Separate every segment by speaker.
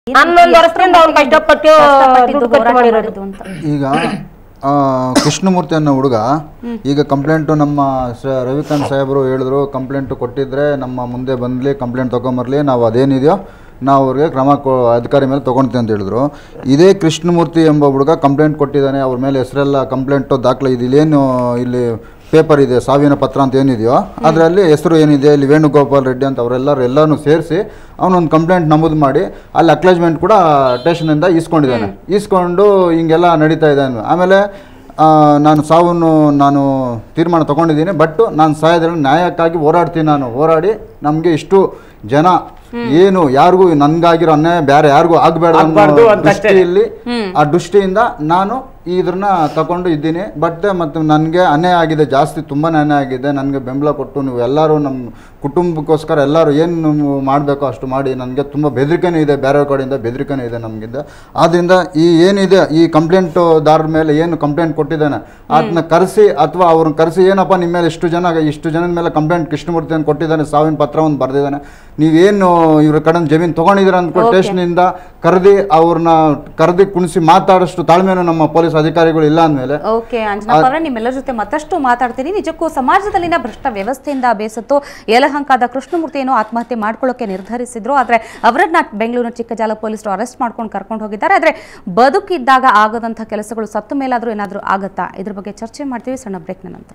Speaker 1: ಹನ್ನೊಂದು ವರ್ಷದಿಂದ ಅವ್ನು ಕಷ್ಟಪಟ್ಟು
Speaker 2: ಕಷ್ಟಪಟ್ಟಿದ್ದು
Speaker 1: ದುಡ್ಡು ಖರ್ಚು
Speaker 2: ಹೋರಾಟ
Speaker 1: ಮಾಡಿರೋದು
Speaker 2: ಮಾಡಿದ್ದು ಅಂತ
Speaker 3: ಈಗ ಆ, ಕೃಷ್ಣಮೂರ್ತಿ ಅನ್ನೋ ಹುಡುಗ ಈಗ ಕಂಪ್ಲೇಂಟು ನಮ್ಮ ಸ ರವಿಕಾಂತ್ ಸಾಹೇಬರು ಹೇಳಿದ್ರು ಕಂಪ್ಲೇಂಟು ಕೊಟ್ಟಿದ್ರೆ ನಮ್ಮ ಮುಂದೆ ಬಂದಲಿ ಕಂಪ್ಲೇಂಟ್ ತೊಗೊಂಬರ್ಲಿ ನಾವು ಅದೇನಿದೆಯೋ ನಾವು ಅವ್ರಿಗೆ ಕ್ರಮ ಕೊ ಅಧಿಕಾರಿ ಮೇಲೆ ತೊಗೊಳ್ತೀವಿ ಅಂತ ಹೇಳಿದ್ರು ಇದೇ ಕೃಷ್ಣಮೂರ್ತಿ ಎಂಬ ಹುಡುಗ ಕಂಪ್ಲೇಂಟ್ ಕೊಟ್ಟಿದ್ದಾನೆ ಅವ್ರ ಮೇಲೆ ಹೆಸರೆಲ್ಲ ಕಂಪ್ಲೇಂಟು ದಾಖಲೆ ಇದು ಇಲ್ಲೇನು ಇಲ್ಲಿ ಪೇಪರ್ ಇದೆ ಸಾವಿನ ಪತ್ರ ಅಂತ ಏನಿದೆಯೋ ಅದರಲ್ಲಿ ಹೆಸರು ಏನಿದೆ ಇಲ್ಲಿ ವೇಣುಗೋಪಾಲ್ ರೆಡ್ಡಿ ಅಂತ ಅವರೆಲ್ಲರೂ ಎಲ್ಲರೂ ಸೇರಿಸಿ ಅವನೊಂದು ಕಂಪ್ಲೇಂಟ್ ನಮೂದು ಮಾಡಿ ಅಲ್ಲಿ ಅಕ್ಲೇಜ್ಮೆಂಟ್ ಕೂಡ ಸ್ಟೇಷನಿಂದ ಈಸ್ಕೊಂಡಿದ್ದಾನೆ ಈಸ್ಕೊಂಡು ಹಿಂಗೆಲ್ಲ ನಡೀತಾ ಇದೆ ಅನ್ವ- ಆಮೇಲೆ ಆ, ನಾನು ಸಾವನ್ನು ನಾನು ತೀರ್ಮಾನ ತೊಗೊಂಡಿದ್ದೀನಿ ಬಟ್ ನಾನು ಸಾಯೋದ್ರಲ್ಲಿ ನ್ಯಾಯಕ್ಕಾಗಿ ಹೋರಾಡ್ತೀನಿ ನಾನು ಹೋರಾಡಿ ನಮಗೆ ಇಷ್ಟು ಜನ ಏನು ಯಾರಿಗೂ ನನಗಾಗಿರೋ ಅನ್ಯಾಯ ಬೇರೆ ಯಾರಿಗೂ ಆಗಬೇಡ
Speaker 4: ಆಗ್ಬಾರ್ದು ಅಂತ ಅಷ್ಟೇ.
Speaker 3: ದೃಷ್ಟಿಯಲ್ಲಿ ಆ ದೃಷ್ಟಿಯಿಂದ ನಾನು ಇದನ್ನ ತಗೊಂಡು ಇದ್ದೀನಿ ಬಟ್ ಮತ್ತು ನನಗೆ ಅನ್ಯಾಯ ಆಗಿದೆ ಜಾಸ್ತಿ ತುಂಬಾ ಅನ್ಯಾಯ ಆಗಿದೆ ನನಗೆ ಬೆಂಬಲ ಕೊಟ್ಟು ನೀವು ಎಲ್ಲರೂ ನಮ್ಮ ಕುಟುಂಬಕ್ಕೋಸ್ಕರ ಎಲ್ಲರೂ ಏನು ಮಾಡಬೇಕೋ ಅಷ್ಟು ಮಾಡಿ ನನಗೆ ತುಂಬ ಬೆದರಿಕೆನೂ ಇದೆ ಬೇರೆ ಕಡೆಯಿಂದ ಬೆದರಿಕೆನೂ ಇದೆ ನಮಗಿಂದ ಆದ್ದರಿಂದ ಈ ಏನಿದೆ ಈ ಕಂಪ್ಲೇಂಟುದಾರರ ಮೇಲೆ ಏನು ಕಂಪ್ಲೇಂಟ್ ಕೊಟ್ಟಿದ್ದಾನೆ ಅದನ್ನ ಕರೆಸಿ ಅಥವಾ ಅವ್ರನ್ನ ಕರೆಸಿ ಏನಪ್ಪ ನಿಮ್ಮ ಮೇಲೆ ಇಷ್ಟು ಜನ ಇಷ್ಟು ಜನದ ಮೇಲೆ ಕಂಪ್ಲೇಂಟ್ ಕೃಷ್ಣಮೂರ್ತಿ ಅಂತ ಕೊಟ್ಟಿದ್ದಾನೆ ಸಾವಿನ ಪತ್ರವನ್ನು ಬರೆದಿದ್ದಾನೆ ನೀವೇನು ಇವ್ರ ಕಡೆ ಜಮೀನು ತೊಗೊಂಡಿದ್ದೀರ ಅಂದ್ಕೊಂಡು
Speaker 2: Okay.
Speaker 3: ಸ್ಟೇಷನಿಂದ ಕರೆದಿ ಅವ್ರನ್ನ ಕರೆದಿ ಕುಣಿಸಿ ಮಾತಾಡೋಷ್ಟು ತಾಳ್ಮೆನೂ ನಮ್ಮ ಪೊಲೀಸ್ ಅಧಿಕಾರಿಗಳು ಇಲ್ಲ ಅಂದಮೇಲೆ
Speaker 2: ಓಕೆ ಅಂಜನಪ್ಪ ಅವರೇ ನಿಮ್ಮೆಲ್ಲರ ಜೊತೆ ಮತ್ತಷ್ಟು ಮಾತಾಡ್ತೀನಿ ನಿಜಕ್ಕೂ ಸಮಾಜದಲ್ಲಿನ ಭ್ರಷ್ಟ ವ್ಯವಸ್ಥೆಯಿಂದ ಬೇಸತ್ತು ಯಲಹಂಕದ ಕೃಷ್ಣಮೂರ್ತಿ ಏನೋ ಆತ್ಮಹತ್ಯೆ ಮಾಡ್ಕೊಳ್ಳೋಕೆ ನಿರ್ಧರಿಸಿದ್ರು ಆದ್ರೆ ಅವರನ್ನ ಬೆಂಗಳೂರಿನ ಚಿಕ್ಕಜಾಲ ಪೊಲೀಸರು ಅರೆಸ್ಟ್ ಮಾಡ್ಕೊಂಡು ಕರ್ಕೊಂಡು ಹೋಗಿದ್ದಾರೆ ಆದ್ರೆ ಬದುಕಿದ್ದಾಗ ಆಗದಂಥ ಕೆಲಸಗಳು ಸತ್ತ ಮೇಲಾದ್ರೂ ಏನಾದರೂ ಆಗತ್ತಾ ಇದ್ರ ಬಗ್ಗೆ ಚರ್ಚೆ ಮಾಡ್ತೀವಿ ಸಣ್ಣ ಬ್ರೇಕ್ನ ನಂತರ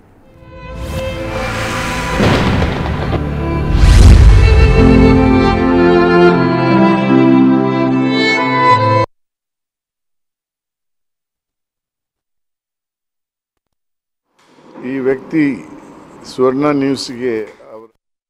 Speaker 5: ಈ ವ್ಯಕ್ತಿ ಸ್ವರ್ಣ ನ್ಯೂಸ್ಗೆ ಅವರು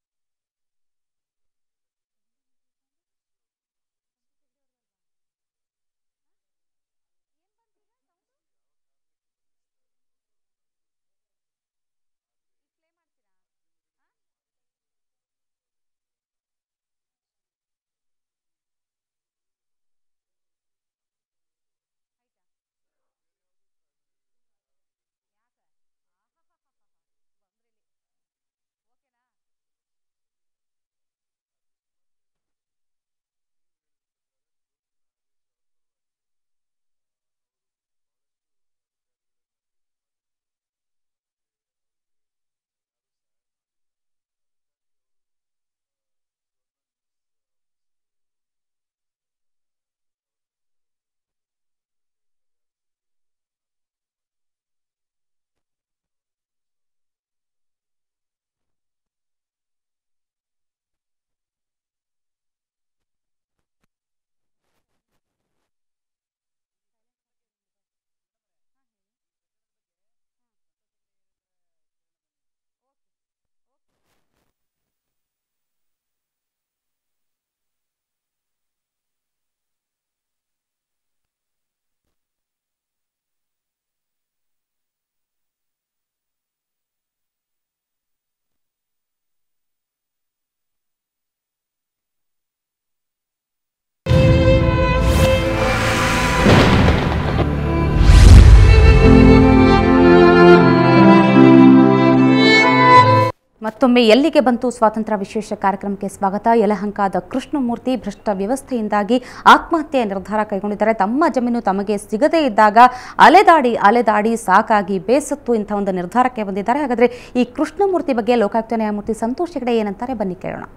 Speaker 2: ಮತ್ತೊಮ್ಮೆ ಎಲ್ಲಿಗೆ ಬಂತು ಸ್ವಾತಂತ್ರ್ಯ ವಿಶೇಷ ಕಾರ್ಯಕ್ರಮಕ್ಕೆ ಸ್ವಾಗತ ಯಲಹಂಕದ ಕೃಷ್ಣಮೂರ್ತಿ ಭ್ರಷ್ಟ ವ್ಯವಸ್ಥೆಯಿಂದಾಗಿ ಆತ್ಮಹತ್ಯೆ ನಿರ್ಧಾರ ಕೈಗೊಂಡಿದ್ದಾರೆ ತಮ್ಮ ಜಮೀನು ತಮಗೆ ಸಿಗದೇ ಇದ್ದಾಗ ಅಲೆದಾಡಿ ಅಲೆದಾಡಿ ಸಾಕಾಗಿ ಬೇಸತ್ತು ಇಂಥ ಒಂದು ನಿರ್ಧಾರಕ್ಕೆ ಬಂದಿದ್ದಾರೆ ಹಾಗಾದ್ರೆ ಈ ಕೃಷ್ಣಮೂರ್ತಿ ಬಗ್ಗೆ ಲೋಕಾಯುಕ್ತ ನ್ಯಾಯಮೂರ್ತಿ ಸಂತೋಷ್ ಹೆಗಡೆ ಏನಂತಾರೆ ಬನ್ನಿ ಕೇಳೋಣ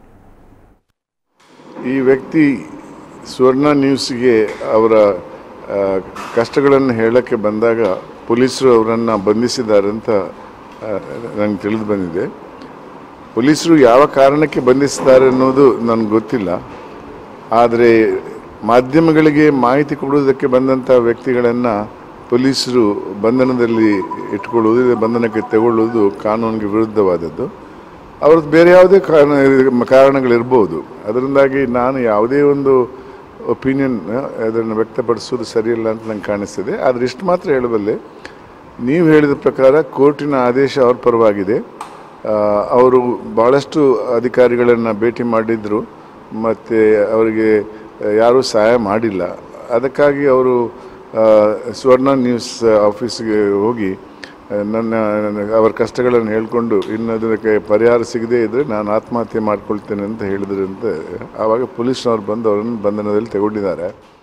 Speaker 5: ಈ ವ್ಯಕ್ತಿ ಸ್ವರ್ಣ ನ್ಯೂಸ್ಗೆ ಅವರ ಆ, ಕಷ್ಟಗಳನ್ನು ಹೇಳಕ್ಕೆ ಬಂದಾಗ ಪೊಲೀಸರು ಅವರನ್ನು ಬಂಧಿಸಿದ್ದಾರೆ ಅಂತ ನನಗೆ ತಿಳಿದು ಬಂದಿದೆ ಪೊಲೀಸರು ಯಾವ ಕಾರಣಕ್ಕೆ ಬಂಧಿಸಿದ್ದಾರೆ ಅನ್ನೋದು ನನಗೆ ಗೊತ್ತಿಲ್ಲ ಆದರೆ ಮಾಧ್ಯಮಗಳಿಗೆ ಮಾಹಿತಿ ಕೊಡುವುದಕ್ಕೆ ಬಂದಂಥ ವ್ಯಕ್ತಿಗಳನ್ನು ಪೊಲೀಸರು ಬಂಧನದಲ್ಲಿ ಇಟ್ಕೊಳ್ಳುವುದು ಬಂಧನಕ್ಕೆ ತಗೊಳ್ಳುವುದು ಕಾನೂನಿಗೆ ವಿರುದ್ಧವಾದದ್ದು ಅವ್ರದ್ದು ಬೇರೆ ಯಾವುದೇ ಕಾರಣ ಕಾರಣಗಳಿರ್ಬೋದು ಅದರಿಂದಾಗಿ ನಾನು ಯಾವುದೇ ಒಂದು ಒಪಿನಿಯನ್ ಅದನ್ನು ವ್ಯಕ್ತಪಡಿಸೋದು ಸರಿಯಿಲ್ಲ ಅಂತ ನಂಗೆ ಕಾಣಿಸ್ತಿದೆ ಆದರೆ ಇಷ್ಟು ಮಾತ್ರ ಹೇಳಬಲ್ಲೆ ನೀವು ಹೇಳಿದ ಪ್ರಕಾರ ಕೋರ್ಟಿನ ಆದೇಶ ಅವ್ರ ಪರವಾಗಿದೆ ಆ, ಅವರು ಭಾಳಷ್ಟು ಅಧಿಕಾರಿಗಳನ್ನು ಭೇಟಿ ಮಾಡಿದ್ರು ಮತ್ತು ಅವರಿಗೆ ಯಾರೂ ಸಹಾಯ ಮಾಡಿಲ್ಲ ಅದಕ್ಕಾಗಿ ಅವರು ಆ, ಸ್ವರ್ಣ ನ್ಯೂಸ್ ಆಫೀಸ್ಗೆ ಹೋಗಿ ನನ್ನ ನನ್ನ- ಅವರ ಕಷ್ಟಗಳನ್ನು ಹೇಳ್ಕೊಂಡು ಇನ್ನು ಅದಕ್ಕೆ ಪರಿಹಾರ ಸಿಗದೇ ಇದ್ದರೆ ನಾನು ಆತ್ಮಹತ್ಯೆ ಮಾಡ್ಕೊಳ್ತೇನೆ ಅಂತ ಹೇಳಿದ್ರಂತೆ ಆವಾಗ ಪೊಲೀಸ್ನವ್ರು ಬಂದು ಅವರನ್ನು ಬಂಧನದಲ್ಲಿ ತಗೊಂಡಿದ್ದಾರೆ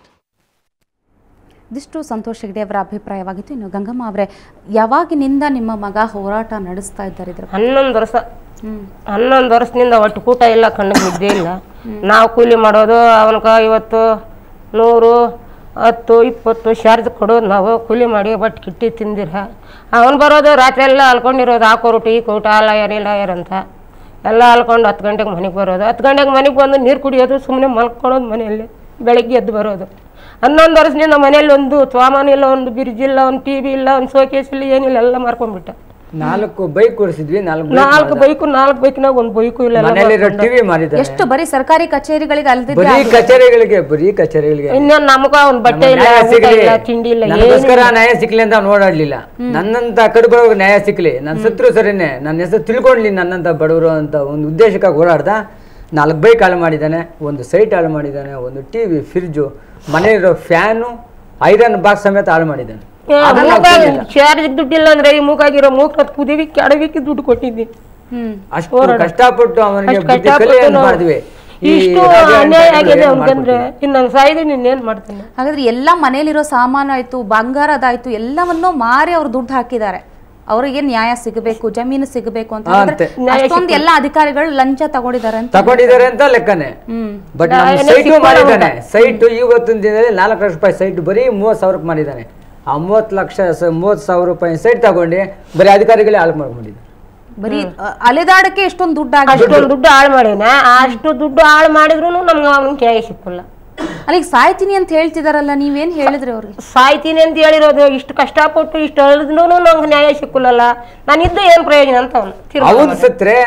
Speaker 2: ಇದಿಷ್ಟು ಸಂತೋಷ್ ಹೆಗ್ಡೆ ಅವರ ಅಭಿಪ್ರಾಯವಾಗಿತ್ತು ಇನ್ನು ಗಂಗಮ್ಮ ಅವರೇ ಯಾವಾಗಿನಿಂದ ನಿಮ್ಮ ಮಗ ಹೋರಾಟ ನಡೆಸ್ತಾ ಇದ್ದಾರೆ ಇದ್ರ
Speaker 1: ಹನ್ನೊಂದು ವರ್ಷ
Speaker 2: ಹ್ಮ್
Speaker 1: ಹನ್ನೊಂದು ವರ್ಷದಿಂದ ಒಟ್ಟು ಕೂಟ ಇಲ್ಲ ಕಣ್ಣಿಗೆ ನಿದ್ದೆ ಇಲ್ಲ ನಾವು ಕೂಲಿ ಮಾಡೋದು ಅವನಕ ಇವತ್ತು ನೂರು ಹತ್ತು ಇಪ್ಪತ್ತು ಚಾರ್ಜ್ ಕೊಡೋದು ನಾವು ಕೂಲಿ ಮಾಡಿ ಬಟ್ ಕಿಟ್ಟಿ ತಿಂದಿರ ಅವನು ಬರೋದು ರಾತ್ರಿ ಎಲ್ಲ ಅಲ್ಕೊಂಡಿರೋದು ಆ ಕೋರುಟು ಈ ಕೋಟ ಅಲ್ಲ ಯಾರಿಲ್ಲ ಯಾರಂತ ಎಲ್ಲ ಅಲ್ಕೊಂಡು ಹತ್ತು ಗಂಟೆಗೆ ಮನೆಗೆ ಬರೋದು ಹತ್ತು ಗಂಟೆಗೆ ಮನೆಗೆ ಬಂದು ನೀರು ಕುಡಿಯೋದು ಸುಮ್ಮನೆ ಮಲ್ಕೊಳ್ಳೋದು ಮನೆಯಲ್ಲಿ ಬೆಳಗ್ಗೆ ಎದ್ದು ಬರೋದು ಹನ್ನೊಂದು ವರ್ಷದಿಂದ ಮನೆಯಲ್ಲಿ ಒಂದು ಸಾಮಾನು ಇಲ್ಲ ಒಂದು ಬ್ರಿಡ್ಜ್ ಇಲ್ಲ ಒಂದು ಟಿ ವಿ ಇಲ್ಲ ಒಂದು ಶೋಕೇಸ್ ಇಲ್ಲ ಏನಿಲ್ಲ ಎಲ್ಲ ಮಾರ್ಕೊಂಡ್ಬಿಟ್ಟ
Speaker 4: ನಾಲ್ಕು ಬೈಕ್ ಕೊಡಿಸಿದ್ವಿ ನಾಲ್ಕು bike
Speaker 1: ನಾಲ್ಕು ಬೈಕು ನಾಲ್ಕು ಬೈಕ್ನಾಗ ಒಂದು ಬೈಕು ಇಲ್ಲ ಎಲ್ಲ
Speaker 4: ಮನೇಲಿರೋ ಟಿವಿ ಮಾರಿದ್ದಾರೆ
Speaker 2: ಎಷ್ಟು ಬರೀ ಸರ್ಕಾರಿ ಕಚೇರಿಗಳಿಗೆ ಅಲ್ದಿದ್ರೆ
Speaker 4: ಬರೀ ಕಚೇರಿಗಳಿಗೆ ಬರೀ ಕಚೇರಿಗಳಿಗೆ
Speaker 1: ಇನ್ನೇನು ನಮಗ ಒಂದು ಬಟ್ಟೆ ಇಲ್ಲ
Speaker 4: ನ್ಯಾಯ
Speaker 1: ಊಟ
Speaker 4: ಸಿಗ್ಲಿ
Speaker 1: ಇಲ್ಲ ತಿಂಡಿ ಇಲ್ಲ
Speaker 4: ನನಗೋಸ್ಕರ ನ್ಯಾಯ ಸಿಕ್ಲಿ ಅಂತ ಅವ್ನು ಓಡಾಡ್ಲಿಲ್ಲ ನನ್ನಂತ ಕಡುಬಡವ್ರ ನ್ಯಾಯ ಸಿಕ್ಲಿ ನನ್ನ ಸತ್ರು ಸರಿನೇ ನನ್ನ ಹೆಸರು ತಿಳ್ಕೊಂಡ್ಲಿ ನನ್ನಂತ ಬಡವರು ಅಂತ ಒಂದು ಉದ್ದೇಶಕ್ಕಾಗಿ ಓಡಾಡ್ದ ನಾಲ್ಕು ಬೈಕ್ ಹಾಳು ಮಾಡಿದ್ದಾನೆ ಒಂದು ಸೈಟ್ ಹಾಳು ಮಾಡಿದ್ದಾನೆ ಒಂದು ಟಿವಿ ಫ್ರಿಡ್ಜು ಮನೆಯಲ್ಲಿರೋ ಫ್ಯಾನು ಐರನ್ ಬಾಕ್ಸ್ ಸಮೇತ ಹಾಳು ಮಾಡಿದ್ದಾನೆ ಅದನ್ನ ನಾವು ತಿಂದಿಲ್ಲ.
Speaker 1: ಚಾರ್ಜ್ ದುಡ್ಡಿಲ್ಲ ಅಂದ್ರೆ ಈ ಮೂಗಾಗಿರೋ ಮೂಕ ಕುದಿವಿ ಕೆಡವಿಕ್ಕೆ ದುಡ್ಡು ಕೊಟ್ಟಿದ್ದೀನಿ
Speaker 2: ಹ್ಮ್
Speaker 4: ಅಷ್ಟು ಕಷ್ಟಪಟ್ಟು ಅವನಿಗೆ
Speaker 1: ಅಷ್ಟ್
Speaker 4: ಬುದ್ಧಿ
Speaker 1: ಕಷ್ಟಪಟ್ಟು
Speaker 4: ಕಲಿಯನ್ನು
Speaker 1: ನಾವು
Speaker 4: ಮಾಡಿದ್ವಿ ಈ
Speaker 1: ಇಷ್ಟು
Speaker 4: ರಾಜ
Speaker 1: ಅನ್ಯಾಯ
Speaker 4: ಅಂತ
Speaker 1: ಆಗಿದೆ
Speaker 4: ಏನು
Speaker 1: ಅವ್ನಿಗಂದ್ರೆ ಇನ್ನು ಸಾಯ್ದು ಇನ್ನೇನ್ ಮಾಡ್ತೀನಿ
Speaker 2: ಹಾಗಾದ್ರೆ ಎಲ್ಲ ಮನೇಲಿರೋ ಸಾಮಾನು ಆಯ್ತು ಬಂಗಾರದಾಯ್ತು ಎಲ್ಲವನ್ನೂ ಮಾರಿ ಅವ್ರು ದುಡ್ಡು ಹಾಕಿದ್ದಾರೆ ಅವರಿಗೆ ನ್ಯಾಯ ಸಿಗಬೇಕು ಜಮೀನು ಸಿಗಬೇಕು ಅಂತ
Speaker 4: ಹಾ,
Speaker 2: ಹೇಳಿದ್ರೆ
Speaker 4: ಅಂತೆ.
Speaker 2: ಅಷ್ಟೊಂದು ಎಲ್ಲ ಅಧಿಕಾರಿಗಳು ಲಂಚ ತಗೊಂಡಿದ್ದಾರೆ ಅಂತ
Speaker 4: ತಗೊಂಡಿದ್ದಾರೆ ಅಂತ ಲೆಕ್ಕನೆ
Speaker 2: ಹ್ಮ್
Speaker 4: ಬಟ್
Speaker 1: ನಾ
Speaker 4: ನಮ್ಮ
Speaker 1: ಏನೇ
Speaker 4: ಸೈಟು
Speaker 1: ಸಿಕ್ಕೋಣ
Speaker 4: ಮಾಡಿದ್ದಾನೆ ಸೈಟ್ ಇವತ್ತಿನ ದಿನದಲ್ಲಿ ನಾಲ್ಕು ಲಕ್ಷ ರೂಪಾಯಿ ಸೈಟ್ ಬರೀ ಮೂವತ್ತು ಸಾವಿರಕ್ಕೆ ಮಾಡಿದ್ದಾನೆ ಆ ಮೂವತ್ತು ಲಕ್ಷ ಸ- ಮೂವತ್ತು ಸಾವಿರ ರೂಪಾಯಿ ಸೈಟ್ ತಗೊಂಡು ಬರೀ ಅಧಿಕಾರಿಗಳೇ ಹಾಳು ಮಾಡ್ಕೊಂಡಿದ್ದಾರೆ
Speaker 2: ಬರೀ ಅ, ಅಲೆದಾಡಕ್ಕೆ ಎಷ್ಟೊಂದು ದುಡ್ಡು ಆಗಿ
Speaker 1: ಅಷ್ಟೊಂದು ದುಡ್ಡು ಹಾಳು ಮಾಡೇನ ಅಷ್ಟು ದುಡ್ಡು ಹಾಳು ಮಾಡಿದ್ರು ನಮ್ಗೆ ಅವ್ನಿಗೆ ನ್ಯಾಯ ಸಿಕ್ಕಿಲ್ಲ
Speaker 2: ಅಲ್ಲಿಗೆ ಸಾಯ್ತೀನಿ ಅಂತ ಹೇಳ್ತಿದಾರಲ್ಲ ನೀವೇನ್ ಹೇಳಿದ್ರಿ ಅವ್ರಿಗೆ
Speaker 1: ಸಾಯ್ತೀನಿ ಅಂತ ಹೇಳಿರೋದು ಇಷ್ಟು ಕಷ್ಟಪಟ್ಟು ಇಷ್ಟು ಅಳಿದ್ರು ನಂಗೆ ನ್ಯಾಯ ಸಿಕ್ಕಿಲ್ಲಲ್ಲ ನಾನಿದ್ದು ಏನು ಪ್ರಯೋಜನ ಅಂತ ಅವನು
Speaker 4: ಅವನು ಸತ್ರೆ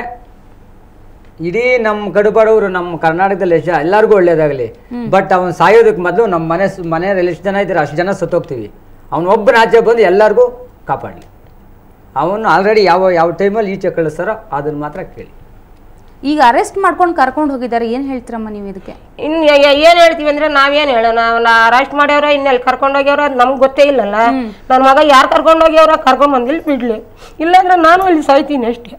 Speaker 4: ಇಡೀ ನಮ್ಮ ಕಡುಬಡವರು ನಮ್ಮ ಕರ್ನಾಟಕದಲ್ಲಿ ಎಷ್ಟು ಜನ ಎಲ್ಲರಿಗೂ ಒಳ್ಳೇದಾಗಲಿ ಬಟ್ ಅವನು ಸಾಯೋದಕ್ಕೆ ಮೊದಲು ನಮ್ಮ ಮನೆ ಸು- ಮನೆಯಲ್ಲಿ ಎಷ್ಟು ಜನ ಇದ್ದಾರೆ ಅಷ್ಟು ಜನ ಸತ್ತೋಗ್ತೀವಿ ಅವನು ಒಬ್ಬನ ಆಚೆ ಬಂದು ಎಲ್ಲರಿಗೂ ಕಾಪಾಡಲಿ ಅವನು ಆಲ್ರೆಡಿ ಯಾವ ಯಾವ ಟೈಮಲ್ಲಿ ಈಚೆ ಕಳಿಸ್ತಾರೋ ಅದನ್ನ ಮಾತ್ರ ಕೇಳಿ
Speaker 2: ಈಗ ಅರೆಸ್ಟ್ ಮಾಡ್ಕೊಂಡು ಕರ್ಕೊಂಡು ಹೋಗಿದ್ದಾರೆ ಏನ್ ಹೇಳ್ತೀರಮ್ಮ ನೀವು ಇದಕ್ಕೆ
Speaker 1: ಇನ್ನು ಏನು ಹೇಳ್ತೀವಿ ಅಂದ್ರೆ ನಾವೇನು ಹೇಳೋಣ ಅವ್ನ ಅರೆಸ್ಟ್ ಮಾಡ್ಯವ್ರ ಇನ್ನೆಲ್ಲಿ ಕರ್ಕೊಂಡೋಗ್ಯವ್ರ ಅದು ನಮ್ಗೆ ಗೊತ್ತೇ ಇಲ್ಲಲ್ಲ ನನ್ನ ಮಗ ಯಾರು ಕರ್ಕೊಂಡೋಗ್ಯವ್ರ ಕರ್ಕೊಂಬಂದಿಲ್ಲಿ ಬಿಡ್ಲಿ ಇಲ್ಲಾಂದ್ರೆ ನಾನು ಅಲ್ಲಿ ಸಾಯ್ತೀನಿ ಅಷ್ಟೇ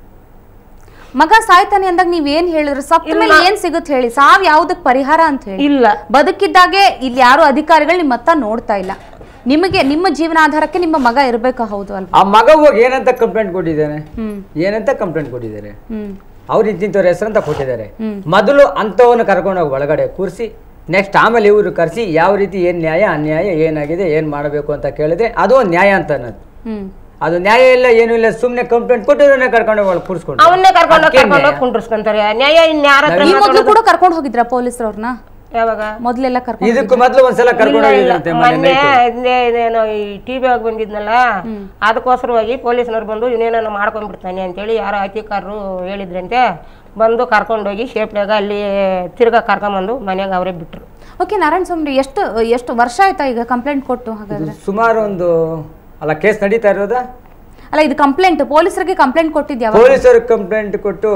Speaker 2: ಮಗ ಸಾಯ್ತಾನೆ ಅಂದಾಗ ನೀವ್ ಏನ್ ಹೇಳಿದ್ರು ಸತ್ತ ಮೇಲೆ ಏನ್ ಸಿಗುತ್ತೆ ಹೇಳಿ ಸಾವ್ ಯಾವ್ದಕ್ ಪರಿಹಾರ ಅಂತ ಹೇಳಿ
Speaker 1: ಇಲ್ಲ
Speaker 2: ಬದುಕಿದ್ದಾಗೆ ಇಲ್ಲಿ ಯಾರು ಅಧಿಕಾರಿಗಳು ನಿಮ್ಮ ಹತ್ತ ನೋಡ್ತಾ ಇಲ್ಲ ನಿಮಗೆ ನಿಮ್ಮ ಜೀವನಾಧಾರಕ್ಕೆ ನಿಮ್ಮ ಮಗ ಇರ್ಬೇಕಾ ಹೌದು ಅಲ್ವಾ
Speaker 4: ಆ ಮಗ ಹೋಗಿ ಏನಂತ ಕಂಪ್ಲೇಂಟ್ ಕೊಟ್ಟಿದ್ದಾನೆ
Speaker 2: ಹ್ಮ್
Speaker 4: ಏನಂತ ಕಂಪ್ಲೇಂಟ್ ಕೊಟ್ಟಿದ್ದಾರೆ
Speaker 2: ಹ್ಮ್
Speaker 4: ಅವ್ರು ಇಂತಿಂತವ್ರ ಹೆಸರಂತ ಕೊಟ್ಟಿದ್ದಾರೆ ಮೊದಲು ಅಂಥವನ್ನ ಕರ್ಕೊಂಡೋಗಿ ಒಳಗಡೆ ಕೂರಿಸಿ ನೆಕ್ಸ್ಟ್ ಆಮೇಲೆ ಇವರು ಕರೆಸಿ ಯಾವ ರೀತಿ ಏನು ನ್ಯಾಯ ಅನ್ಯಾಯ ಏನಾಗಿದೆ ಏನು ಮಾಡಬೇಕು ಅಂತ ಕೇಳಿದ್ರೆ ಅದು ಒಂದು ನ್ಯಾಯ ಅಂತ ಅನ್ನೋದು
Speaker 2: ಹ್ಮ್
Speaker 4: ಅದು ನ್ಯಾಯ ಇಲ್ಲ ಏನೂ ಇಲ್ಲ ಸುಮ್ಮನೆ ಕಂಪ್ಲೇಂಟ್ ಕೊಟ್ಟಿರೋನೆ ಕರ್ಕೊಂಡೋಗಿ ಒಳಗೆ ಕೂರಿಸ್ಕೊಂಡು
Speaker 1: ಅವನ್ನೇ ಕರ್ಕೊಂಡೋಗಿ
Speaker 4: ಅದ್ಕೇನ್
Speaker 1: ಕರ್ಕೊಂಡೋಗಿ
Speaker 4: ನ್ಯಾಯ?
Speaker 1: ಕುಂಡ್ರಿಸ್ಕೊಂತಾರೆ ನ್ಯಾಯ ಇನ್ನು ಯಾರ ಹತ್ರ
Speaker 2: ಈ ಮೊದ್ಲು
Speaker 1: ಮಾತಾಡೋದು?
Speaker 2: ಕೂಡ ಕರ್ಕೊಂಡು ಹೋಗಿದ್ರ ಪೊಲೀಸರವ್ರನ್ನ
Speaker 1: ಯಾವಾಗ
Speaker 2: ಮೊದ್ಲೆಲ್ಲ ಕರ್ಕೊಂಡು
Speaker 4: ಇದಕ್ಕೂ ಮೊದಲು ಒಂದ್ಸಲ ಕರ್ಕೊಂಡು ಹೋಗಿದ್ರಂತೆ ಮನೆ
Speaker 1: ಮೊನ್ನೆ
Speaker 4: night.
Speaker 1: ಇದೇ ಇದೇನೋ ಈ ಟಿ ವಿ ಆಗಿ ಬಂದಿದ್ನಲ್ಲ ಅದಕ್ಕೋಸ್ಕರವಾಗಿ ಪೊಲೀಸ್ನವ್ರು ಬಂದು ಇವನೇನೋ ಮಾಡ್ಕೊಂಡ್ಬಿಡ್ತಾನೆ ಅಂತೇಳಿ ಯಾರೋ ಅಧಿಕಾರರು ಹೇಳಿದ್ರಂತೆ ಬಂದು ಕರ್ಕೊಂಡೋಗಿ ಶೇಪ್ನಾಗ ಅಲ್ಲಿ ತಿರ್ಗಾ ಕರ್ಕೊಂಬಂದು ಮನೆಗೆ ಅವರೇ ಬಿಟ್ರು
Speaker 2: ಓಕೆ ನಾರಾಯಣ ಸ್ವಾಮಿ ಎಷ್ಟು ಎಷ್ಟು ವರ್ಷ ಆಯ್ತಾ ಈಗ ಕಂಪ್ಲೇಂಟ್ ಕೊಟ್ಟು ಹಾಗಾದ್ರೆ
Speaker 4: ಸುಮಾರು ಒಂದು ಅಲ್ಲ ಕೇಸ್ ನಡೀತಾ ಇರೋದಾ
Speaker 2: ಅಲ್ಲ ಇದು ಕಂಪ್ಲೇಂಟ್ ಪೊಲೀಸರಿಗೆ ಕಂಪ್ಲೇಂಟ್ ಕೊಟ್ಟಿದ್ಯಾ
Speaker 4: ಪೊಲೀಸರು ಕಂಪ್ಲೇಂಟ್ ಕೊಟ್ಟು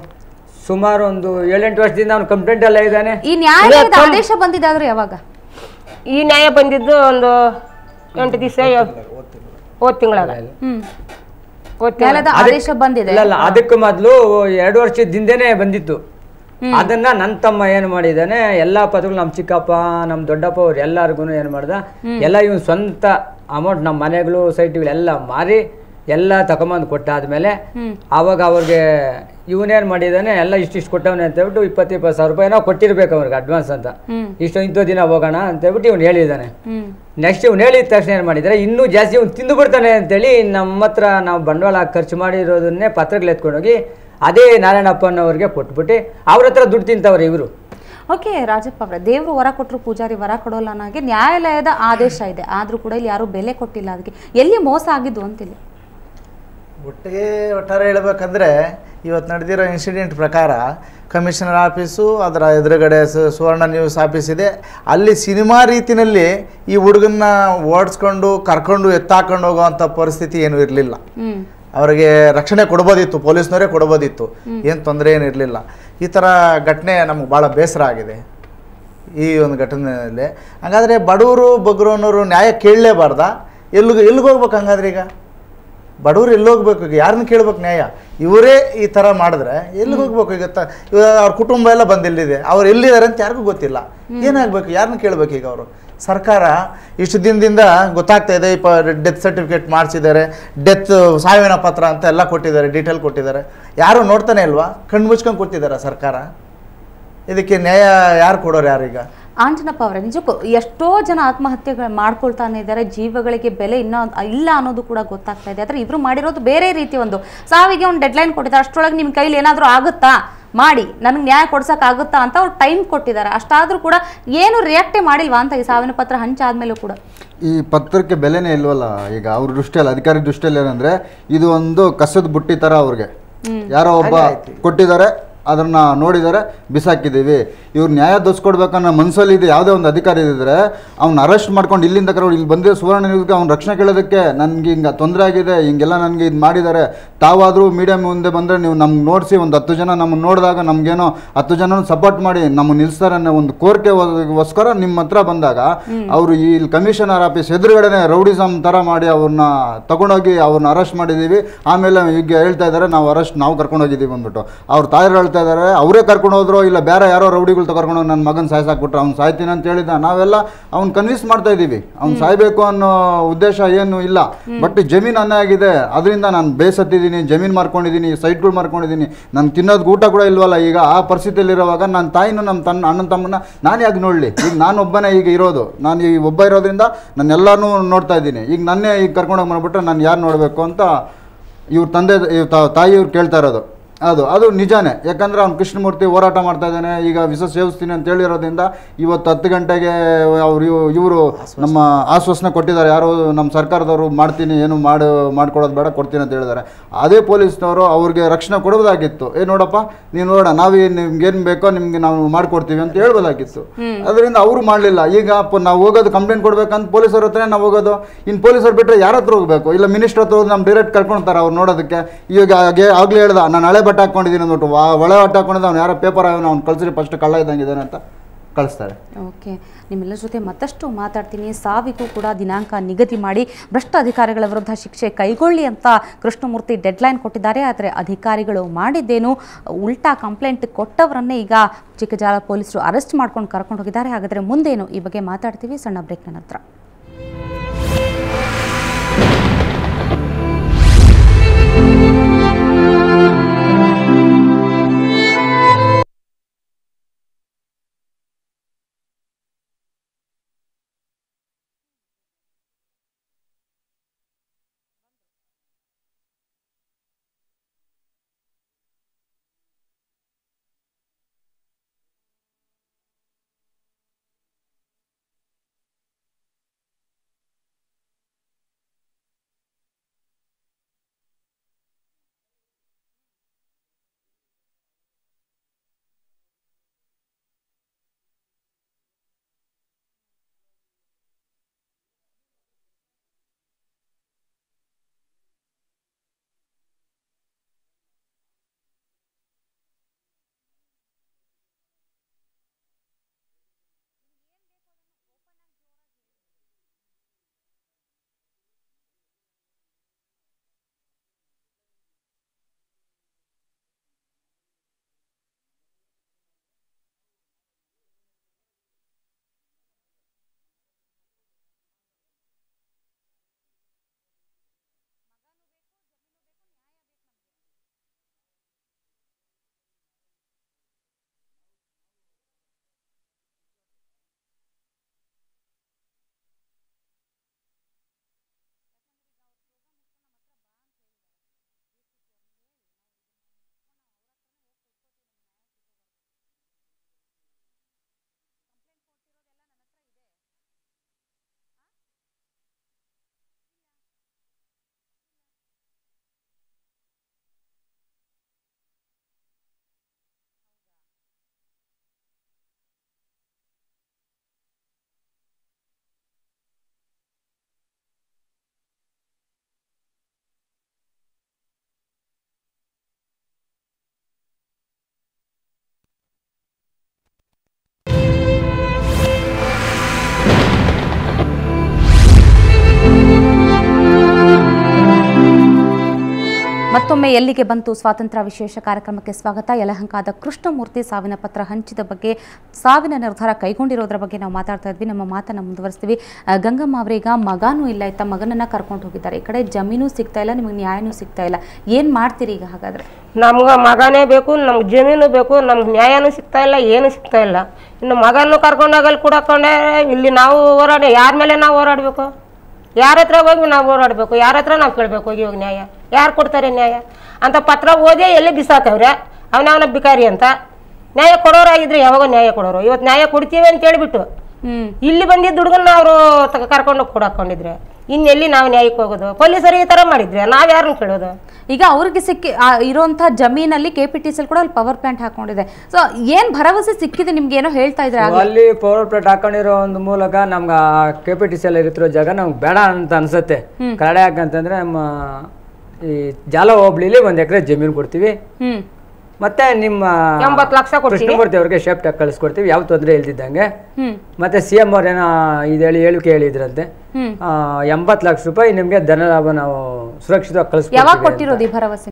Speaker 4: ಸುಮಾರು ಒಂದು ಏಳೆಂಟು ವರ್ಷದಿಂದ ಅವ್ನು ಕಂಪ್ಲೇಂಟ್ ಎಲ್ಲ ಇದ್ದಾನೆ
Speaker 2: ಈ ನ್ಯಾಯಾಲಯದ ಆದೇಶ ಬಂದಿದ್ದಾದ್ರೆ ಯಾವಾಗ
Speaker 1: ಈ ನ್ಯಾಯ ಬಂದಿದ್ದು ಒಂದು ಎಂಟು ದಿವಸ ಹೋದ್ ತಿಂಗಳಾಗ
Speaker 2: ಹ್ಮ್
Speaker 1: ಹೋದ್ ತಿಂಗಳ
Speaker 2: ನ್ಯಾಯಾಲಯದ ಆದೇಶ ಬಂದಿದೆ
Speaker 4: ಇಲ್ಲ ಇಲ್ಲ ಅದಕ್ಕೆ ಮೊದಲು ಎರಡು ವರ್ಷದ ಹಿಂದೆನೆ ಬಂದಿತ್ತು ಅದನ್ನ ನನ್ನ ತಮ್ಮ ಏನು ಮಾಡಿದಾನೆ ಎಲ್ಲಾ ಪದಗಳು ನಮ್ಮ ಚಿಕ್ಕಪ್ಪ ನಮ್ಮ ದೊಡ್ಡಪ್ಪ ಅವ್ರು ಎಲ್ಲಾರ್ಗು ಏನು ಮಾಡ್ದ ಎಲ್ಲ ಇವನ್ ಸ್ವಂತ ಅಮೌಂಟ್ ನಮ್ಮ ಮನೆಗಳು ಸೈಟ್ಗಳೆಲ್ಲ ಮಾರಿ ಎಲ್ಲ ತಗೊಂಬಂದು ಕೊಟ್ಟಾದ್ಮೇಲೆ ಆವಾಗ ಅವ್ರಿಗೆ ಇವನೇನು ಮಾಡಿದಾನೆ ಎಲ್ಲ ಇಷ್ಟಿಷ್ಟು ಕೊಟ್ಟವನೆ ಅಂತ ಹೇಳ್ಬಿಟ್ಟು ಇಪ್ಪತ್ತು ಇಪ್ಪತ್ತು ಸಾವಿರ ರೂಪಾಯಿ ನಾವು ಕೊಟ್ಟಿರ್ಬೇಕು ಅವ್ರಿಗೆ ಅಡ್ವಾನ್ಸ್ ಅಂತ ಇಷ್ಟು ಇಂಥ ದಿನ ಹೋಗೋಣ ಅಂತ ಹೇಳ್ಬಿಟ್ಟು ಇವ್ನು ಹೇಳಿದ್ದಾನೆ
Speaker 2: ಹ್ಮ್
Speaker 4: ನೆಕ್ಸ್ಟ್ ಇವ್ನು ಹೇಳಿದ ತಕ್ಷಣ ಏನು ಮಾಡಿದರೆ ಇನ್ನೂ ಜಾಸ್ತಿ ಇವ್ನು ತಿಂದು ಬಿಡ್ತಾನೆ ಅಂತೇಳಿ ನಮ್ಮ ಹತ್ರ ನಾವು ಬಂಡವಾಳ ಖರ್ಚು ಮಾಡಿರೋದನ್ನೇ ಪತ್ರಗಳು ಎತ್ಕೊಂಡೋಗಿ ಅದೇ ನಾರಾಯಣಪ್ಪನವ್ರಿಗೆ ಕೊಟ್ಬಿಟ್ಟು ಅವ್ರ ಹತ್ರ ದುಡ್ಡು ತಿಂತವ್ರೆ ಇವರು
Speaker 2: ಓಕೆ ರಾಜಪ್ಪ ಅವರೇ ದೇವ್ರು ವರ ಕೊಟ್ಟರು ಪೂಜಾರಿ ವರ ಕೊಡೋಲ್ಲ ಅನ್ನೋಗೆ ನ್ಯಾಯಾಲಯದ ಆದೇಶ ಇದೆ ಆದ್ರೂ ಕೂಡ ಇಲ್ಲಿ ಯಾರು ಬೆಲೆ ಕೊಟ್ಟಿಲ್ಲ ಅದಕ್ಕೆ ಎಲ್ಲಿ ಮೋಸ ಆಗಿದ್ದು ಅಂತಿಲ್ಲ
Speaker 6: ಒಟ್ಟಿಗೆ ಒಟ್ಟಾರೆ ಹೇಳ್ಬೇಕಂದ್ರೆ ಇವತ್ತು ನಡೆದಿರೋ ಇನ್ಸಿಡೆಂಟ್ ಪ್ರಕಾರ ಕಮಿಷನರ್ ಆಫೀಸು ಅದರ ಎದುರುಗಡೆ ಸು- ಸುವರ್ಣ ನ್ಯೂಸ್ ಆಫೀಸ್ ಇದೆ ಅಲ್ಲಿ ಸಿನಿಮಾ ರೀತಿನಲ್ಲಿ ಈ ಹುಡುಗನ್ನ ಓಡಿಸ್ಕೊಂಡು ಕರ್ಕೊಂಡು ಎತ್ತಾಕೊಂಡು ಹೋಗೋವಂಥ ಪರಿಸ್ಥಿತಿ ಏನೂ ಇರಲಿಲ್ಲ
Speaker 2: ಹ್ಮ್
Speaker 6: ಅವರಿಗೆ ರಕ್ಷಣೆ ಕೊಡ್ಬೋದಿತ್ತು ಪೊಲೀಸ್ನವರೇ ಕೊಡ್ಬೋದಿತ್ತು ಏನು ತೊಂದರೆ ಏನು ಇರಲಿಲ್ಲ ಈ ಥರ ಘಟನೆ ನಮ್ಗೆ ಭಾಳ ಬೇಸರ ಆಗಿದೆ ಈ ಒಂದು ಘಟನೆಯಲ್ಲಿ ಹಾಗಾದರೆ ಬಡವರು ಬಗ್ರು ಅನ್ನೋರು ನ್ಯಾಯ ಕೇಳಲೇಬಾರ್ದಾ ಎಲ್ಲಿಗೆ ಎಲ್ಲಿಗೆ ಹೋಗ್ಬೇಕು ಹಂಗಾದ್ರೆ ಈಗ ಬಡವ್ರು ಎಲ್ಲಿ ಹೋಗ್ಬೇಕು ಈಗ ಯಾರನ್ನ ಕೇಳ್ಬೇಕು ನ್ಯಾಯ ಇವರೇ ಈ ಥರ ಮಾಡಿದ್ರೆ ಎಲ್ಲಿ ಹೋಗ್ಬೇಕು ಈಗ ತ- ಇವಾಗ ಅವ್ರ ಕುಟುಂಬ ಎಲ್ಲ ಬಂದು ಎಲ್ಲಿದೆ ಅವ್ರು ಎಲ್ಲಿದ್ದಾರೆ ಅಂತ ಯಾರಿಗೂ ಗೊತ್ತಿಲ್ಲ ಏನಾಗಬೇಕು ಯಾರನ್ನ ಕೇಳ್ಬೇಕು ಈಗ ಅವರು ಸರ್ಕಾರ ಇಷ್ಟು ದಿನದಿಂದ ಗೊತ್ತಾಗ್ತಾ ಇದೆ ಇಪ್ಪ ಡೆತ್ ಸರ್ಟಿಫಿಕೇಟ್ ಮಾಡಿಸಿದ್ದಾರೆ ಡೆತ್ ಸಾವಿನ ಪತ್ರ ಅಂತ ಎಲ್ಲ ಕೊಟ್ಟಿದ್ದಾರೆ ಡೀಟೇಲ್ ಕೊಟ್ಟಿದ್ದಾರೆ ಯಾರು ನೋಡ್ತಾನೆ ಇಲ್ವಾ ಕಣ್ಣು ಮುಚ್ಕೊಂಡು ಕೊಡ್ತಿದ್ದಾರೆ ಸರ್ಕಾರ ಇದಕ್ಕೆ ನ್ಯಾಯ ಯಾರು ಕೊಡೋರು ಯಾರೀಗ
Speaker 2: ಆಂಜನಪ್ಪ ಅವರೇ ನಿಜಕ್ಕೂ ಎಷ್ಟೋ ಜನ ಆತ್ಮಹತ್ಯೆಗಳು ಮಾಡ್ಕೊಳ್ತಾನೆ ಇದ್ದಾರೆ ಜೀವಗಳಿಗೆ ಬೆಲೆ ಇನ್ನೂ ಇಲ್ಲ ಅನ್ನೋದು ಕೂಡ ಗೊತ್ತಾಗ್ತಾ ಇದೆ ಆದರೆ ಇವರು ಮಾಡಿರೋದು ಬೇರೆ ರೀತಿ ಒಂದು ಸಾವಿಗೆ ಒಂದು ಡೆಡ್ಲೈನ್ ಕೊಟ್ಟಿದ್ದಾರೆ ಅಷ್ಟರೊಳಗೆ ನಿಮ್ಮ ಕೈಲಿ ಏನಾದರೂ ಆಗುತ್ತಾ ಮಾಡಿ ನನಗೆ ನ್ಯಾಯ ಕೊಡ್ಸೋಕ್ಕಾಗುತ್ತಾ ಅಂತ ಅವ್ರು ಟೈಮ್ ಕೊಟ್ಟಿದ್ದಾರೆ ಅಷ್ಟಾದರೂ ಕೂಡ ಏನು ರಿಯಾಕ್ಟೇ ಮಾಡಿಲ್ವಾ ಅಂತ ಈ ಸಾವಿನ ಪತ್ರ ಹಂಚಾದ್ಮೇಲೂ ಕೂಡ
Speaker 3: ಈ ಪತ್ರಕ್ಕೆ ಬೆಲೆನೇ ಇಲ್ವಲ್ಲ ಈಗ ಅವ್ರ ದೃಷ್ಟಿಯಲ್ಲಿ ಅಧಿಕಾರಿ ದೃಷ್ಟಿಯಲ್ಲಿ ಏನಂದ್ರೆ ಇದು ಒಂದು ಕಸದ ಬುಟ್ಟಿ ತರ ಅವ್ರಿಗೆ ಯಾರೋ ಒಬ್ಬ ಕೊಟ್ಟಿದ್ದಾರೆ ಅದನ್ನ ನೋಡಿದ್ದಾರೆ ಬಿಸಾಕಿದ್ದೀವಿ ಇವ್ರು ನ್ಯಾಯ ದೊಸ್ಕೊಡ್ಬೇಕನ್ನೋ ಮನಸ್ಸಲ್ಲಿ ಇದೆ ಯಾವುದೇ ಒಂದು ಅಧಿಕಾರಿ ಇದ್ದರೆ ಅವ್ನ ಅರೆಸ್ಟ್ ಮಾಡ್ಕೊಂಡು ಇಲ್ಲಿಂದ ಕರ್ಕೊಂಡು ಇಲ್ಲಿ ಬಂದಿರೋ ಸುವರ್ಣ ನ್ಯೂಸ್ಗೆ ಅವ್ನ ರಕ್ಷಣೆ ಕೇಳೋದಕ್ಕೆ ನನಗೆ ಹಿಂಗೆ ತೊಂದರೆ ಆಗಿದೆ ಹಿಂಗೆಲ್ಲ ನನಗೆ ಇದು ಮಾಡಿದ್ದಾರೆ ತಾವಾದರೂ ಮೀಡಿಯಾ ಮುಂದೆ ಬಂದರೆ ನೀವು ನಮ್ಗೆ ನೋಡಿಸಿ ಒಂದು ಹತ್ತು ಜನ ನಮ್ಮನ್ನು ನೋಡಿದಾಗ ನಮಗೇನೋ ಹತ್ತು ಜನ ಸಪೋರ್ಟ್ ಮಾಡಿ ನಮ್ಮನ್ನು ನಿಲ್ಲಿಸ್ತಾರೆ ಅನ್ನೋ ಒಂದು ಕೋರಿಕೆಗೋಸ್ಕರ ನಿಮ್ಮ ಹತ್ರ ಬಂದಾಗ ಅವರು ಈ ಕಮಿಷನರ್ ಆಫೀಸ್ ಎದುರುಗಡೆನೆ ರೌಡಿಸಮ್ ಥರ ಮಾಡಿ ಅವ್ರನ್ನ ತಗೊಂಡೋಗಿ ಅವ್ರನ್ನ ಅರೆಸ್ಟ್ ಮಾಡಿದ್ದೀವಿ ಆಮೇಲೆ ಈಗ ಹೇಳ್ತಾ ಇದ್ದಾರೆ ನಾವು ಅರೆಸ್ಟ್ ನಾವು ಕರ್ಕೊಂಡು ಹೋಗಿದ್ದೀವಿ ಅಂದ್ಬಿಟ್ಟು ಅವ್ರ ತಾಯರು ಹೇಳ್ತಾ ಇದ್ದಾರೆ ಅವರೇ ಕರ್ಕೊಂಡು ಹೋದ್ರು ಇಲ್ಲ ಬೇರೆ ಯಾರೋ ರೌಡಿಗಳು ಕರ್ಕೊಂಡು ಹೋಗಿ ನನ್ನ ಮಗನ ಸಾಯ್ಸಾಕ್ಬಿಟ್ರು ಅವ್ನು ಸಾಯ್ತೀನಿ ಅಂತ ಹೇಳಿದ ನಾವೆಲ್ಲ ಅವ್ನು ಕನ್ವಿನ್ಸ್ ಮಾಡ್ತಾ ಇದ್ದೀವಿ ಅವ್ನು ಸಾಯ್ಬೇಕು ಅನ್ನೋ ಉದ್ದೇಶ ಏನು ಇಲ್ಲ ಬಟ್ ಜಮೀನು ಅನ್ನ ಆಗಿದೆ ಅದರಿಂದ ನಾನು ಬೇಸತ್ತಿದ್ದೀನಿ ಜಮೀನು ಮಾರ್ಕೊಂಡಿದ್ದೀನಿ ಸೈಟ್ಗಳು ಮಾರ್ಕೊಂಡಿದ್ದೀನಿ ನಾನು ತಿನ್ನೋದು ಊಟ ಕೂಡ ಇಲ್ವಲ್ಲ ಈಗ ಆ ಪರಿಸ್ಥಿತಿಯಲ್ಲಿರುವಾಗ ನನ್ನ ತಾಯಿನೂ ನಮ್ಮ ತನ್ನ ಅಣ್ಣನ ತಮ್ಮನ ನಾನು ಯಾಕೆ ನೋಡಲಿ ಈಗ ನಾನು ಒಬ್ಬನೇ ಈಗ ಇರೋದು ನಾನು ಈ ಒಬ್ಬ ಇರೋದ್ರಿಂದ ನಾನು ಎಲ್ಲನೂ ನೋಡ್ತಾ ಇದ್ದೀನಿ ಈಗ ನನ್ನೇ ಈಗ ಕರ್ಕೊಂಡೋಗಿ ಮಾಡ್ಬಿಟ್ರೆ ನಾನು ಯಾರು ನೋಡಬೇಕು ಅಂತ ಇವ್ರ ತಂದೆ ಇವ್ರ ತಾ- ತಾಯಿಯವ್ರು ಕೇಳ್ತಾ ಇರೋದು ಅದು ಅದು ನಿಜಾನೇ ಯಾಕಂದ್ರೆ ಅವ್ನು ಕೃಷ್ಣಮೂರ್ತಿ ಹೋರಾಟ ಮಾಡ್ತಾ ಇದ್ದಾನೆ ಈಗ ವಿಷ ಸೇವಿಸ್ತೀನಿ ಅಂತ ಹೇಳಿರೋದ್ರಿಂದ ಇವತ್ತು ಹತ್ತು ಗಂಟೆಗೆ ಅವರು ಇವರು ನಮ್ಮ ಆಶ್ವಾಸನೆ ಕೊಟ್ಟಿದ್ದಾರೆ ಯಾರು ನಮ್ಮ ಸರ್ಕಾರದವರು ಮಾಡ್ತೀನಿ ಏನು ಮಾಡು ಮಾಡ್ಕೊಡೋದು ಬೇಡ ಕೊಡ್ತೀನಿ ಅಂತ ಹೇಳಿದ್ದಾರೆ ಅದೇ ಪೊಲೀಸ್ನವರು ಅವ್ರಿಗೆ ರಕ್ಷಣೆ ಕೊಡೋದಾಗಿತ್ತು ಏ ನೋಡಪ್ಪ ನೀವು ನೋಡ ನಾವೇ ನಿಮ್ಗೆ ಏನು ಬೇಕೋ ನಿಮ್ಗೆ ನಾವು ಮಾಡ್ಕೊಡ್ತೀವಿ ಅಂತ ಹೇಳ್ಬೋದಾಗಿತ್ತು ಅದರಿಂದ ಅವರು ಮಾಡಲಿಲ್ಲ ಈಗ ಪ- ನಾವು ಹೋಗೋದು ಕಂಪ್ಲೇಂಟ್ ಕೊಡ್ಬೇಕಂತ ಪೊಲೀಸರ ಹತ್ರ ನಾವು ಹೋಗೋದು ಇನ್ನು ಪೊಲೀಸರು ಬಿಟ್ಟರೆ ಯಾರ ಹತ್ರ ಹೋಗ್ಬೇಕು ಇಲ್ಲ ಮಿನಿಸ್ಟರ್ ಹತ್ರ ಹೋಗಿ ನಮ್ಮ ಡೈರೆಕ್ಟ್ ಕರ್ಕೊಳ್ತಾರೆ ಅವ್ರು ನೋಡೋದಕ್ಕೆ ಈಗ ಹಾಗೆ ಆಗ್ಲೇ ಹೇಳ್ದ ನಾನು ಹಳೆ ಬಟ್ಟೆ ಹಾಕೊಂಡಿದ್ದೀನಿ ಅಂದ್ಬಿಟ್ಟು ವಾ- ಒಳ್ಳೆ ಬಟ್ಟೆ ಹಾಕೊಂಡಿದ್ದ ಅವ್ನು ಯಾರೋ ಪೇಪರ್ ಅವನು ಅವ್ನು ಕಳ್ಸಿರಿ ಫಸ್ಟ್ ಕಳ್ಳ ಇದ್ದಂಗಿದ್ದಾನೆ ಅಂತ ಕಳಿಸ್ತಾರೆ
Speaker 2: ಓಕೆ ನಿಮ್ಮೆಲ್ಲರ ಜೊತೆ ಮತ್ತಷ್ಟು ಮಾತಾಡ್ತೀನಿ ಸಾವಿಗೂ ಕೂಡ ದಿನಾಂಕ ನಿಗದಿ ಮಾಡಿ ಭ್ರಷ್ಟ ಅಧಿಕಾರಿಗಳ ವಿರುದ್ಧ ಶಿಕ್ಷೆ ಕೈಗೊಳ್ಳಿ ಅಂತ ಕೃಷ್ಣಮೂರ್ತಿ ಡೆಡ್ಲೈನ್ ಕೊಟ್ಟಿದ್ದಾರೆ ಆದರೆ ಅಧಿಕಾರಿಗಳು ಮಾಡಿದ್ದೇನು ಉಲ್ಟಾ ಕಂಪ್ಲೇಂಟ್ ಕೊಟ್ಟವರನ್ನೇ ಈಗ ಚಿಕ್ಕಜಾಲ ಪೊಲೀಸರು ಅರೆಸ್ಟ್ ಮಾಡ್ಕೊಂಡು ಕರ್ಕೊಂಡು ಹೋಗಿದ್ದಾರೆ ಹಾಗಾದರೆ ಮುಂದೇನು ಈ ಬಗ್ಗೆ ಮಾತಾಡ್ತೀವಿ ಸಣ್ಣ ಬ್ರೇಕ್ನ ನಂತರ ಮತ್ತೊಮ್ಮೆ ಎಲ್ಲಿಗೆ ಬಂತು ಸ್ವಾತಂತ್ರ್ಯ ವಿಶೇಷ ಕಾರ್ಯಕ್ರಮಕ್ಕೆ ಸ್ವಾಗತ ಯಲಹಂಕದ ಕೃಷ್ಣಮೂರ್ತಿ ಸಾವಿನ ಪತ್ರ ಹಂಚಿದ ಬಗ್ಗೆ ಸಾವಿನ ನಿರ್ಧಾರ ಕೈಗೊಂಡಿರೋದ್ರ ಬಗ್ಗೆ ನಾವು ಮಾತಾಡ್ತಾ ಇದ್ವಿ ನಮ್ಮ ಮಾತನ್ನ ಮುಂದುವರಿಸ್ತೀವಿ ಆ, ಗಂಗಮ್ಮ ಅವರೀಗ ಮಗಾನೂ ಇಲ್ಲ ಆಯ್ತಾ ಮಗನನ್ನ ಕರ್ಕೊಂಡು ಹೋಗಿದ್ದಾರೆ ಈ ಕಡೆ ಜಮೀನು ಸಿಗ್ತಾ ಇಲ್ಲ ನಿಮಗೆ ನ್ಯಾಯನೂ ಸಿಗ್ತಾ ಇಲ್ಲ ಏನ್ ಮಾಡ್ತೀರಿ ಈಗ ಹಾಗಾದ್ರೆ
Speaker 1: ನಮ್ಗೆ ಮಗನೇ ಬೇಕು ನಮ್ಗೆ ಜಮೀನು ಬೇಕು ನಮ್ಗೆ ನ್ಯಾಯನೂ ಸಿಗ್ತಾ ಇಲ್ಲ ಏನು ಸಿಗ್ತಾ ಇಲ್ಲ ಇನ್ನು ಮಗನೂ ಕರ್ಕೊಂಡೋಗಲ್ಲಿ ಕೂಡಕೊಂಡೆ ಇಲ್ಲಿ ನಾವು ಹೋರಾಡಿ ಯಾರ ಮೇಲೆ ನಾವು ಹೋರಾಡಬೇಕು ಯಾರ ಹತ್ರ ಹೋಗಿ ನಾವು ಹೋರಾಡಬೇಕು ಯಾರ ಹತ್ರ ನಾವು ಕೇಳಬೇಕು ಹೋಗಿ ಹೋಗಿ ನ್ಯಾಯ ಯಾರು ಕೊಡ್ತಾರೆ ನ್ಯಾಯ ಅಂತ ಪತ್ರ ಓದಿ ಎಲ್ಲಿ ಬಿಸಾಕವ್ರೆ ಅವನವನ ಬಿಕಾರಿ ಅಂತ ನ್ಯಾಯ ಕೊಡೋರಾಗಿದ್ರೆ ಯಾವಾಗ ನ್ಯಾಯ ಕೊಡೋರು ಇವತ್ತು ನ್ಯಾಯ ಕೊಡ್ತೀವಿ ಅಂತ ಹೇಳ್ಬಿಟ್ಟು
Speaker 2: ಹ್ಮ್
Speaker 1: ಇಲ್ಲಿ ಬಂದಿದ್ದ ಹುಡುಗನ್ನ ಅವರು ಕರ್ಕೊಂಡು ಕೂಡ ಹಾಕೊಂಡಿದ್ರೆ ಇನ್ನೆಲ್ಲಿ ನಾವು ನ್ಯಾಯಕ್ಕೆ ಹೋಗೋದು ಪೊಲೀಸರು ಈ ಥರ ಮಾಡಿದ್ರೆ ನಾವು ಯಾರನ್ನ ಕೇಳೋದು
Speaker 2: ಈಗ ಅವ್ರಿಗೆ ಸಿಕ್ಕಿ ಆ, ಇರೋಂಥ ಜಮೀನಲ್ಲಿ ಕೆ ಪಿ ಟಿ ಸಿ ಕೂಡ ಅಲ್ಲಿ ಪವರ್ ಪ್ಲಾಂಟ್ ಹಾಕೊಂಡಿದೆ ಸೊ ಏನ್ ಭರವಸೆ ಸಿಕ್ಕಿದೆ ನಿಮ್ಗೆ ಏನೋ ಹೇಳ್ತಾ ಇದ್ರೆ
Speaker 4: So, ಅಲ್ಲಿ ಪವರ್ ಪ್ಲೇಟ್ ಹಾಕೊಂಡಿರೋ ಒಂದು ಮೂಲಕ ನಮ್ಗೆ ಕೆ ಪಿ ಟಿ ಸಿ ಅಲ್ಲಿ ಇರ್ತಿರೋ ಜಾಗ ನಮ್ಗೆ ಬೇಡ ಅಂತ ಅನ್ಸುತ್ತೆ ಕರಡೆ ಯಾಕಂತಂದ್ರೆ ನಮ್ಮ ಈ ಜಾಲ ಹೋಬ್ಳಿಲಿ ಒಂದ್ ಎಕರೆ ಜಮೀನು ಕೊಡ್ತೀವಿ
Speaker 2: ಹ್ಮ್
Speaker 4: ಮತ್ತೆ ನಿಮ್ಮ
Speaker 1: ಎಂಬತ್ತು ಲಕ್ಷ ಕೊಡ್ತೀವಿ.
Speaker 4: ಕೃಷ್ಣಮೂರ್ತಿ ಅವ್ರಿಗೆ ಶೇಫ್ಟ್ ಕಳಿಸ್ಕೊಡ್ತೀವಿ ಯಾವ ತೊಂದರೆ ಇಲ್ದಿದ್ದಂಗೆ
Speaker 2: ಹ್ಮ್
Speaker 4: ಮತ್ತೆ ಸಿ ಎಂ ಅವ್ರೇನೋ ಇದು ಹೇಳಿ ಹೇಳಿಕೆ ಹೇಳಿದ್ರಂತೆ
Speaker 2: ಹ್ಮ್
Speaker 4: ಎಂಬತ್ತು ಲಕ್ಷ ರೂಪಾಯಿ ನಿಮಗೆ ಧನ ಲಾಭ ನಾವು ಸುರಕ್ಷಿತವಾಗಿ
Speaker 2: ಯಾವಾಗ
Speaker 4: ಕಳಿಸ್ಕೊಡ್ತೀವಿ ಅಂತ.
Speaker 2: ಕೊಟ್ಟಿರೋದು ಈ ಭರವಸೆ